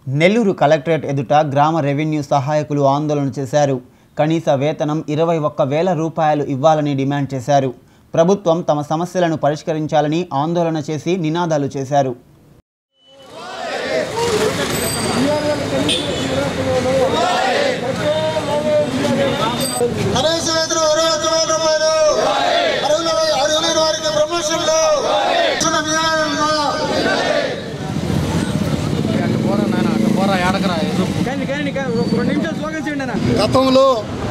Nellore collectorate ఎదుట గ్రామ revenue సహాయకులు ఆందోళన చేశారు కనీస వేతనం ఇరవై ఒక్క వేల రూపాయలు ఇవ్వాలని డిమాండ్ చేశారు ప్రభుత్వం తమ సమస్యలను పరిష్కరించాలని ఆందోళన చేసి నినాదాలు చేశారు కనీస వేతనం ఇరవై ఒక్క వేల రూపాయలు అరువుల అరువులైన వారికి ప్రమోషన్లు ఇచ్చిన న్యాయంగా గతంలో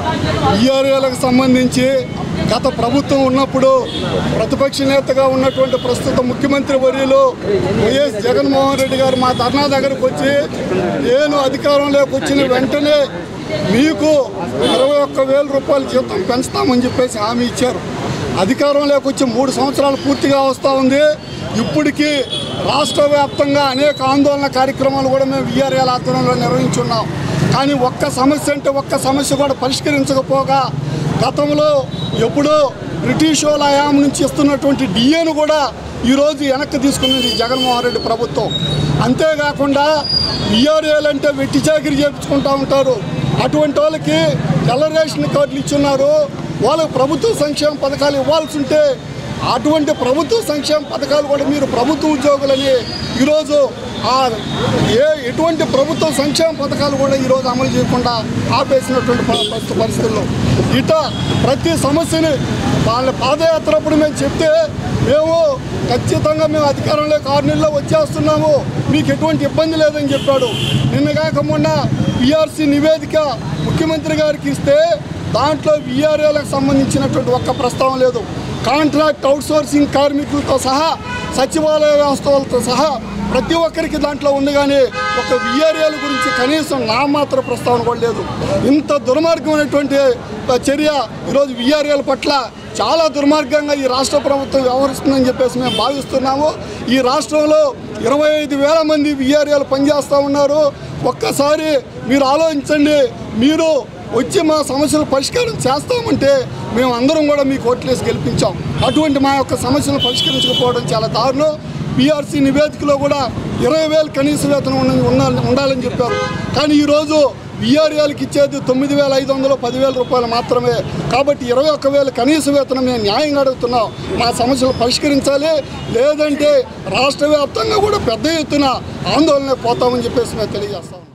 ఈఆర్ఏలకు సంబంధించి గత ప్రభుత్వం ఉన్నప్పుడు ప్రతిపక్ష నేతగా ఉన్నటువంటి ప్రస్తుత ముఖ్యమంత్రి వర్యులు వైఎస్ జగన్మోహన్ రెడ్డి గారు మా ధర్నా దగ్గరకు వచ్చి నేను అధికారంలోకి వచ్చిన వెంటనే మీకు ఇరవై ఒక్క వేల రూపాయల జీతం పెంచుతామని చెప్పేసి హామీ ఇచ్చారు అధికారంలోకి వచ్చి మూడు సంవత్సరాలు పూర్తిగా వస్తూ ఉంది ఇప్పటికీ రాష్ట్ర వ్యాప్తంగా అనేక ఆందోళన కార్యక్రమాలు కూడా మేము విఆర్ఏల ఆధ్వర్యంలో నిర్వహించున్నాం కానీ ఒక్క సమస్య అంటే ఒక్క సమస్య కూడా పరిష్కరించకపోగా గతంలో ఎప్పుడో బ్రిటిష్ వాళ్ళ హయాం నుంచి ఇస్తున్నటువంటి డిఏను కూడా ఈరోజు వెనక్కి తీసుకున్నది జగన్మోహన్ రెడ్డి ప్రభుత్వం అంతేకాకుండా విఆర్ఏలు అంటే వెట్టి చాకిరి చేపించుకుంటూ ఉంటారు అటువంటి వాళ్ళకి తెల్ల రేషన్ కార్డులు ఇచ్చున్నారు వాళ్ళకి ప్రభుత్వ సంక్షేమ పథకాలు ఇవ్వాల్సి ఉంటే అటువంటి ప్రభుత్వ సంక్షేమ పథకాలు కూడా మీరు ప్రభుత్వ ఉద్యోగులని ఈరోజు ఆ ఏ ఎటువంటి ప్రభుత్వ సంక్షేమ పథకాలు కూడా ఈరోజు అమలు చేయకుండా ఆపేసినటువంటి ప- ప్రస్తుత పరిస్థితుల్లో ఇట ప్రతి సమస్యని వాళ్ళ పాదయాత్ర అప్పుడు మేము చెప్తే మేము ఖచ్చితంగా మేము అధికారంలోకి ఆరు నెలల్లో వచ్చేస్తున్నాము మీకు ఎటువంటి ఇబ్బంది లేదని చెప్పాడు నిన్నగాక మొన్న పిఆర్సీ నివేదిక ముఖ్యమంత్రి గారికి ఇస్తే దాంట్లో విఆర్ఏలకు సంబంధించినటువంటి ఒక్క ప్రస్తావన లేదు కాంట్రాక్ట్ అవుట్సోర్సింగ్ కార్మికులతో సహా సచివాలయ వ్యవస్థలతో సహా ప్రతి ఒక్కరికి దాంట్లో ఉంది కానీ ఒక విఆర్ఏల గురించి కనీసం నామాత్ర ప్రస్తావన కూడా లేదు ఇంత దుర్మార్గమైనటువంటి చర్య ఈరోజు విఆర్ఏల పట్ల చాలా దుర్మార్గంగా ఈ రాష్ట్ర ప్రభుత్వం వ్యవహరిస్తుందని చెప్పేసి మేము భావిస్తున్నాము ఈ రాష్ట్రంలో ఇరవై ఐదు వేల మంది విఆర్ఏలు పనిచేస్తూ ఉన్నారు ఒక్కసారి మీరు ఆలోచించండి మీరు వచ్చి మా సమస్యలు పరిష్కారం చేస్తామంటే మేము అందరం కూడా మీకు ఓట్లేసి గెలిపించాం అటువంటి మా యొక్క సమస్యలు పరిష్కరించకపోవడం చాలా దారుణం పిఆర్సీ నివేదికలో కూడా ఇరవై వేలు కనీస వేతనం ఉన్న- ఉండాలని ఉండాలని చెప్పారు కానీ ఈరోజు విఆర్ఏలకు ఇచ్చేది తొమ్మిది వేల ఐదు వందలు పదివేల రూపాయలు మాత్రమే కాబట్టి ఇరవై ఒక్క వేల కనీస వేతనం మేము న్యాయంగా అడుగుతున్నాం మా సమస్యలు పరిష్కరించాలి లేదంటే రాష్ట్ర వ్యాప్తంగా కూడా పెద్ద ఎత్తున ఆందోళన పోతామని చెప్పేసి మేము తెలియజేస్తాం